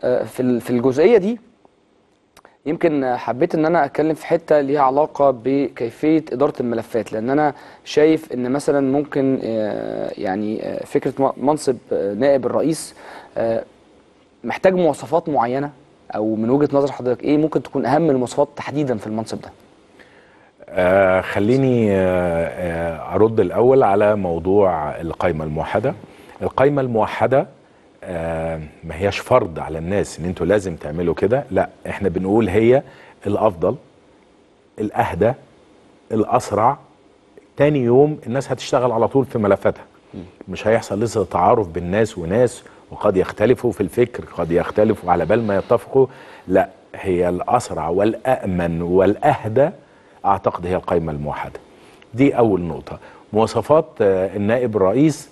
آه، في ال- في الجزئيه دي يمكن حبيت ان انا اتكلم في حته ليها علاقه بكيفيه اداره الملفات لان انا شايف ان مثلا ممكن آه، يعني آه، فكره م- منصب آه، نائب الرئيس آه، محتاج مواصفات معينه او من وجهه نظر حضرتك ايه ممكن تكون اهم المواصفات تحديدا في المنصب ده آه خليني آه آه ارد الاول على موضوع القائمه الموحده القائمه الموحده آه ما هياش فرض على الناس ان انتوا لازم تعملوا كده لا احنا بنقول هي الافضل الاهدى الاسرع تاني يوم الناس هتشتغل على طول في ملفاتها مش هيحصل لسه تعارف بين ناس وناس وقد يختلفوا في الفكر قد يختلفوا على بال ما يتفقوا لا هي الاسرع والامن والاهدى اعتقد هي القائمه الموحده دي اول نقطه مواصفات آه، النائب الرئيس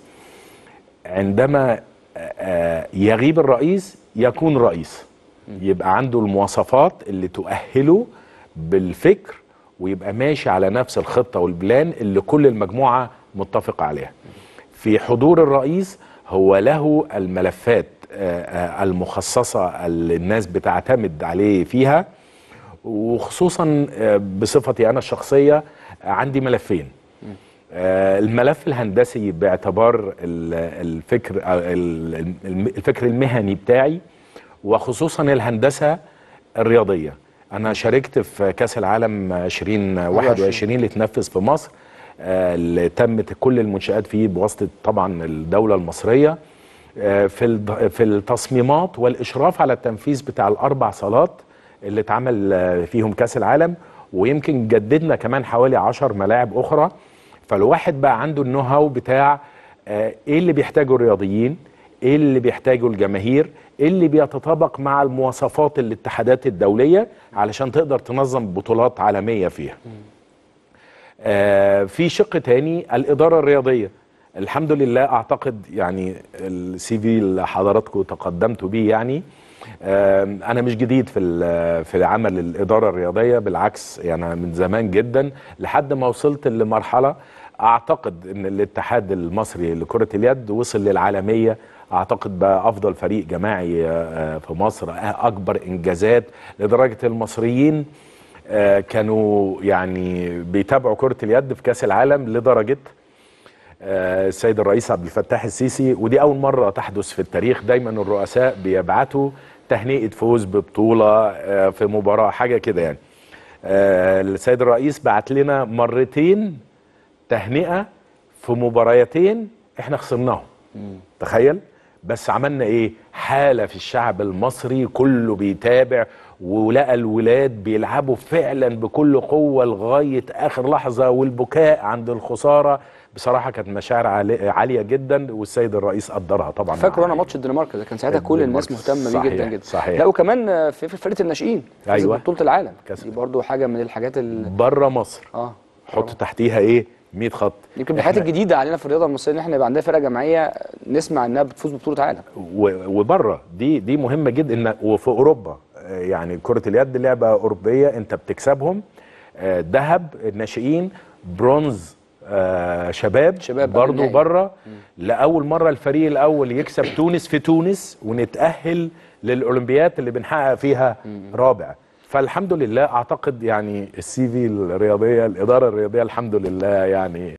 عندما آه، يغيب الرئيس يكون رئيس يبقى عنده المواصفات اللي تؤهله بالفكر ويبقى ماشي على نفس الخطة والبلان اللي كل المجموعة متفقة عليها في حضور الرئيس هو له الملفات آه، آه، المخصصة اللي الناس بتعتمد عليه فيها وخصوصا آه، بصفتي أنا الشخصية آه، عندي ملفين آه، الملف الهندسي باعتبار ال- الفكر آه، ال- الم- الفكر المهني بتاعي وخصوصا الهندسه الرياضيه انا شاركت في كاس العالم 2021 اللي اتنفذ في مصر آه، اللي تمت كل المنشآت فيه بواسطه طبعا الدوله المصريه آه، في الد- في التصميمات والاشراف على التنفيذ بتاع الاربع صالات اللي اتعمل آه، فيهم كاس العالم ويمكن جددنا كمان حوالي 10 ملاعب اخرى فالواحد بقى عنده النو هاو بتاع آه، ايه اللي بيحتاجه الرياضيين ايه اللي بيحتاجه الجماهير ايه اللي بيتطابق مع المواصفات الاتحادات الدوليه علشان تقدر تنظم بطولات عالميه فيها آه، في شق تاني الاداره الرياضيه الحمد لله اعتقد يعني السي في اللي حضراتكم تقدمتوا بيه يعني آه، انا مش جديد في ال- في عمل الاداره الرياضيه بالعكس يعني من زمان جدا لحد ما وصلت لمرحله اعتقد ان الاتحاد المصري لكره اليد وصل للعالميه اعتقد بقى افضل فريق جماعي آه، في مصر آه، اكبر انجازات لدرجه المصريين آه، كانوا يعني بيتابعوا كرة اليد في كأس العالم لدرجة آه، السيد الرئيس عبد الفتاح السيسي ودي أول مرة تحدث في التاريخ دايما الرؤساء بيبعتوا تهنئة فوز ببطولة آه، في مباراة حاجة كده يعني آه، السيد الرئيس بعت لنا مرتين تهنئة في مباريتين احنا خسرناهم تخيل بس عملنا ايه حالة في الشعب المصري كله بيتابع ولقى الولاد بيلعبوا فعلا بكل قوة لغاية آخر لحظة والبكاء عند الخسارة بصراحة كانت مشاعر عالي- عالية جدا والسيد الرئيس قدرها طبعا فاكره انا معايا. ماتش الدنمارك ده كان ساعتها كل الناس الدنمارك. مهتمه بيه جدا صحيح، جدا صحيح. لا وكمان آه، في في فرقه الناشئين فازت أيوة. ببطوله العالم كسبت. دي برضو حاجه من الحاجات ال... بره مصر اه حط تحتيها ايه 100 خط يمكن من الحاجات إحنا- الجديده علينا في الرياضه المصريه ان احنا يبقى عندنا فرقه جماعيه نسمع انها بتفوز ببطوله عالم و- وبره دي دي مهمه جدا ان وفي اوروبا آه، يعني كره اليد لعبه اوروبيه انت بتكسبهم آه، ذهب الناشئين برونز آه، شباب شباب برضه النهائي. بره لاول مره الفريق الاول يكسب تونس في تونس ونتاهل للاولمبيات اللي بنحقق فيها رابع فالحمد لله اعتقد يعني السي في الرياضيه الاداره الرياضيه الحمد لله يعني